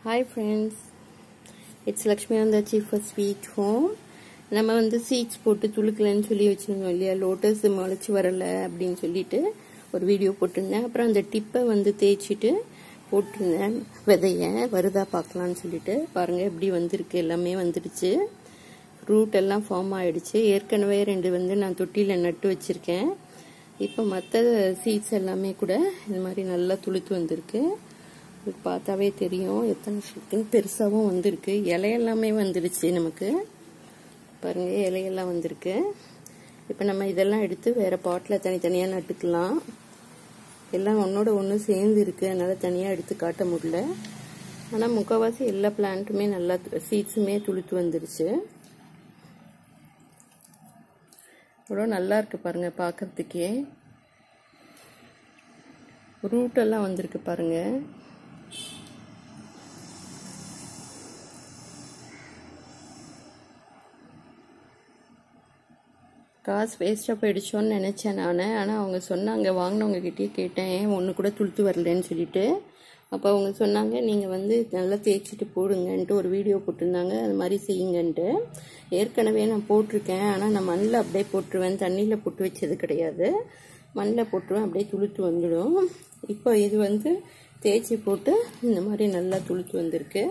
hi friends it's Lakshmi அந்த chief sweet home நம்ம வந்து சீட்ஸ் போட்டு துளுக்கலன்னு சொல்லி வச்சுருந்தோம் இல்லையா லோட்டஸ் முளைச்சி வரலை அப்படின்னு சொல்லிட்டு ஒரு வீடியோ போட்டிருந்தேன் அப்புறம் அந்த டிப்பை வந்து தேய்ச்சிட்டு போட்டிருந்தேன் விதைய வருதா பார்க்கலான்னு சொல்லிட்டு பாருங்கள் எப்படி வந்திருக்கு எல்லாமே வந்துடுச்சு ரூட் எல்லாம் ஃபார்ம் ஆயிடுச்சு ஏற்கனவே ரெண்டு வந்து நான் தொட்டியில் நட்டு வச்சுருக்கேன் இப்போ மற்ற சீட்ஸ் எல்லாமே கூட இந்த மாதிரி நல்லா துளுத்து வந்திருக்கு இது பார்த்தாவே தெரியும் எத்தனை இருக்குன்னு பெருசாகவும் வந்திருக்கு இலையெல்லாமே வந்துடுச்சு நமக்கு பாருங்கள் இலையெல்லாம் வந்திருக்கு இப்போ நம்ம இதெல்லாம் எடுத்து வேறு பாட்டில் தனித்தனியாக நட்டுக்கலாம் எல்லாம் ஒன்றோட ஒன்று சேர்ந்து இருக்குது அதனால் தனியாக எடுத்து காட்ட முடியல ஆனால் முக்கால்வாசி எல்லா பிளான்ட்டுமே நல்லா சீட்ஸுமே துளுத்து வந்துருச்சு அவ்வளோ நல்லா இருக்கு பாருங்க பார்க்கறதுக்கே ரூட்டெல்லாம் வந்திருக்கு பாருங்க காசு வேஸ்ட்டாக போயிடுச்சோன்னு நினச்சேன் நான் ஆனால் அவங்க சொன்னாங்க வாங்கினவங்க கிட்டே கேட்டேன் ஒன்று கூட துளுத்து வரலன்னு சொல்லிட்டு அப்போ அவங்க சொன்னாங்க நீங்கள் வந்து நல்லா தேய்ச்சிட்டு போடுங்கன்ட்டு ஒரு வீடியோ போட்டிருந்தாங்க அது மாதிரி செய்யுங்கன்ட்டு ஏற்கனவே நான் போட்டிருக்கேன் ஆனால் நான் மண்ணில் அப்படியே போட்டுருவேன் தண்ணியில் போட்டு வச்சது கிடையாது மண்ணில் போட்டுருவேன் அப்படியே துளுத்து வந்துடும் இப்போ இது வந்து தேய்ச்சி போட்டு இந்த மாதிரி நல்லா துளுத்து வந்திருக்கு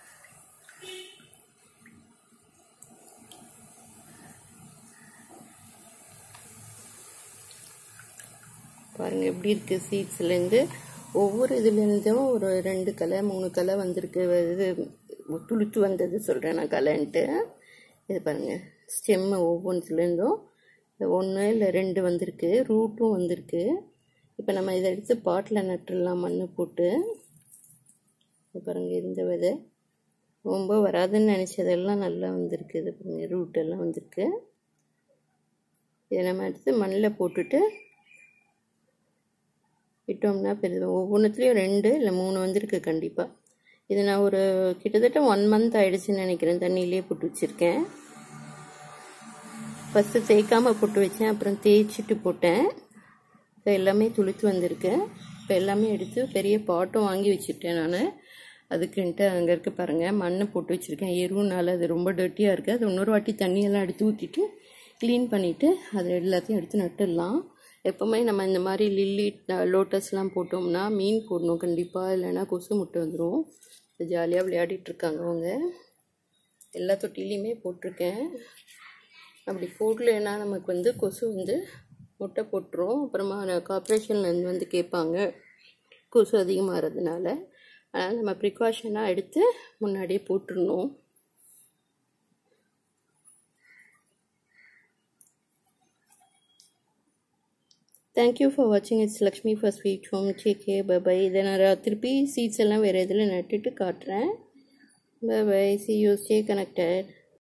பாருங்கள் எப்படி இருக்குது சீட்ஸ்லேருந்து ஒவ்வொரு இதுலேருந்தும் ஒரு ரெண்டு கலை மூணு கலை வந்திருக்கு இது துளுத்து வந்தது சொல்கிறேன் நான் கலைன்ட்டு இது பாருங்கள் ஸ்டெம்மு ஒவ்வொன்றுலேருந்தும் ஒன்று இல்லை ரெண்டு வந்திருக்கு ரூட்டும் வந்திருக்கு இப்போ நம்ம இதை எடுத்து பாட்டில் நட்டுடலாம் மண் போட்டு இது பாருங்கள் இந்த விதை ரொம்ப வராதுன்னு நினச்சதெல்லாம் நல்லா வந்திருக்கு இது பாருங்கள் ரூட்டெல்லாம் வந்திருக்கு இதை நம்ம எடுத்து மண்ணில் போட்டுட்டு விட்டோம்னா பெரிய ஒவ்வொன்றுத்துலேயும் ரெண்டு இல்லை மூணு வந்திருக்கு கண்டிப்பாக இது நான் ஒரு கிட்டத்தட்ட ஒன் மந்த் ஆயிடுச்சுன்னு நினைக்கிறேன் தண்ணியிலே போட்டு வச்சுருக்கேன் ஃபஸ்ட்டு தேய்க்காமல் போட்டு வச்சேன் அப்புறம் தேய்ச்சிட்டு போட்டேன் இப்போ எல்லாமே துளுத்து வந்திருக்கு இப்போ எல்லாமே எடுத்து பெரிய பாட்டும் வாங்கி வச்சுட்டேன் நான் அதுக்குன்ட்டு அங்கே இருக்க பாருங்கள் மண் போட்டு வச்சுருக்கேன் எருவுனால அது ரொம்ப டர்ட்டியாக இருக்குது அது இன்னொரு வாட்டி தண்ணியெல்லாம் எடுத்து ஊற்றிட்டு க்ளீன் பண்ணிவிட்டு அதை எல்லாத்தையும் எடுத்து நட்டுடலாம் எப்போவுமே நம்ம இந்த மாதிரி லில்லி லோட்டஸ்லாம் போட்டோம்னா மீன் போடணும் கண்டிப்பாக இல்லைன்னா கொசு முட்டை வந்துடும் ஜாலியாக விளையாடிட்டுருக்காங்க அவங்க எல்லா தொட்டிலையுமே போட்டிருக்கேன் அப்படி போடலைன்னா நமக்கு வந்து கொசு வந்து முட்டை போட்டுரும் அப்புறமா கார்பரேஷன்லேருந்து வந்து கேட்பாங்க கொசு அதிகமாகிறதுனால அதனால் நம்ம ப்ரிகாஷனாக எடுத்து முன்னாடியே போட்டுடணும் தேங்க்யூ ஃபார் வாட்சிங் it's Lakshmi for sweet home take bye bye இதை நான் திருப்பி சீட்ஸ் எல்லாம் வேறு இதில் நட்டுட்டு காட்டுறேன் bye bye see you stay connected